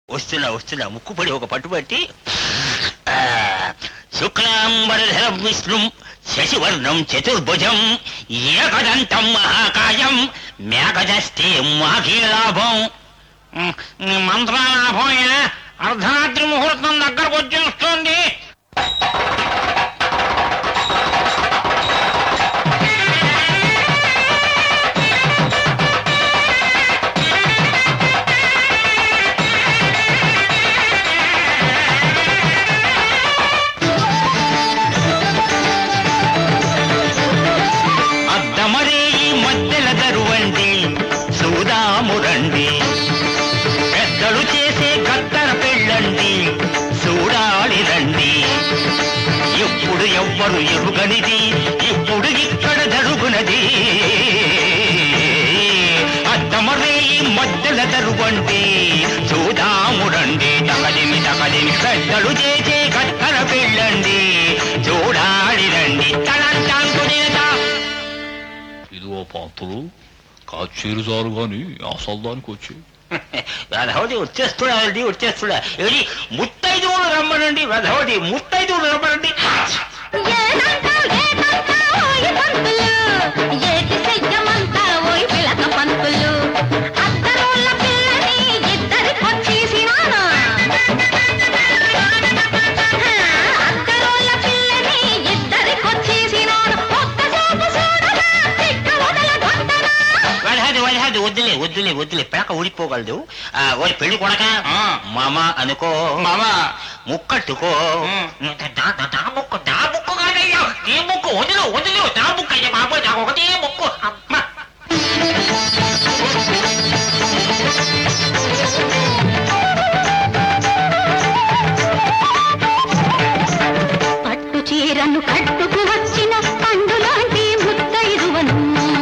వస్తున్నా వస్తున్నా ముక్కుపడి ఒక పట్టుబట్టి ఆ, శుక్లాంబరధరం విష్ణుం శశివర్ణం చతుర్భుజం ఏకదంతం మహాకాయం మేఘదస్తే మాఘీలాభం మంత్రాలాభం అర్ధరాత్రి ముహూర్తం దగ్గరకు వచ్చేస్తుంది అద్దమరే ఈ మధ్యల దరువండి చూదామురండి పెద్దలు చేసే కత్తర పెళ్ళండి చూడాలి రండి ఎప్పుడు ఎవ్వరు ఎరుగనిది ఇప్పుడు ఇక్కడ జరుగునది అద్దమరే ఈ మధ్యల దరువండి చూదామురండి తగదిమి తగదిమి పెద్దలు చేసే కత్తర పెళ్ళండి చూడాలి రండి తలంటాంకునేదా ఇదిగో పాత్రలు కాచేరు చాలు గాని అసలు దానికి వచ్చి వెధవడి వచ్చేస్తున్నాడండి వచ్చేస్తున్నా ఏడి ముత్తైదువులు రమ్మనండి వెధవడి ముత్తైదువులు రమ్మనండి ఏదంతా ఏదంతా ఓయ్ పంతులు ఏటి చెయ్యమంతా ఓయ్ పిలక పంతులు అద్దరోళ్ళ పిల్లని ఇద్దరికొచ్చేసినాను అద్దరోళ్ళ పిల్లని ఇద్దరికొచ్చేసినాను ఒక్క చూపు చూడగా తిక్క వదలగొట్టనా వెధవడి వెధవడి వద్దులే వద్దులే వద్దులే పిలక ఊడిపోగలదు ఆ, ఓయ్ పెళ్లి కొడక మామ అనుకో మామ ముక్కట్టుకో నా నా ముక్కు నా ముక్కు కాదయ్యా నీ ముక్కు వదిలు వదిలు నా ముక్కు అయ్యా బాబోయ్ నాకు ఒకటే ముక్కు అమ్మ పట్టు చీరను కట్టుకు వచ్చిన పండులాంటి ముత్తైదువను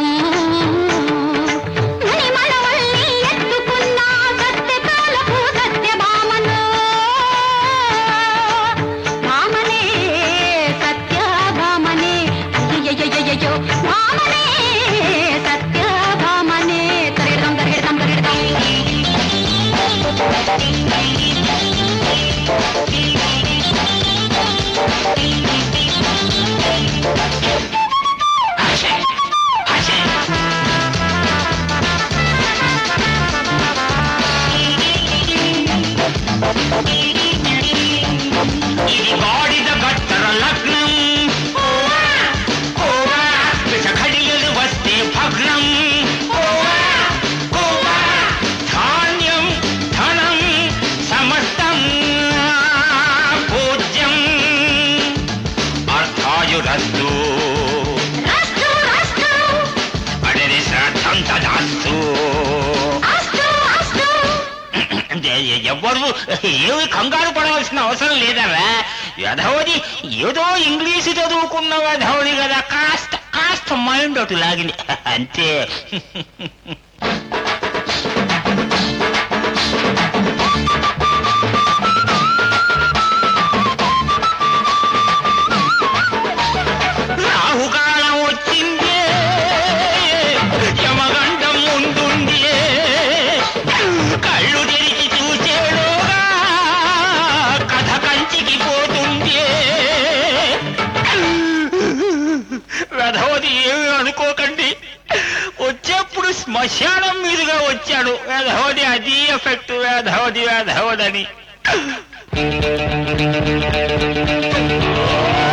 మునిమలవల్లి ఎత్తుకున్న సత్యకాలపు సత్యభామను భామనే సత్యభామనే అయ్యయ్యయ్యయ్యో భామనే సత్యభామనే తరిడదం తరిడదం హసే హసే ఇది గాడిద గట్టర లగ్నం ఘడియలు వస్తే భగ్నం ధాన్యం ధనం సమస్తం పూజ్యం అర్థాయురస్తు రాస్తూ రాస్తూ అడరి శ్రాద్ధం తదాస్తు అస్తూ అస్తూ ఎవ్వరు ఏమి కంగారు పడవలసిన అవసరం లేదరా యధవది ఏదో ఇంగ్లీషు చదువుకున్న యధవది కదా కాస్త కాస్త మైండ్ అటు లాగింది అంతే రాహుకాలం వచ్చిందే యమగండం ముందుండే కళ్ళు తెరిచి చూసేలోగా కథ కంచికి పోతుండే వెధవది ఏమి అనుకోకండి వచ్చేప్పుడు శ్మశానం మీదుగా వచ్చాడు వేధవది అది ఎఫెక్ట్ వేధవది వేధవదని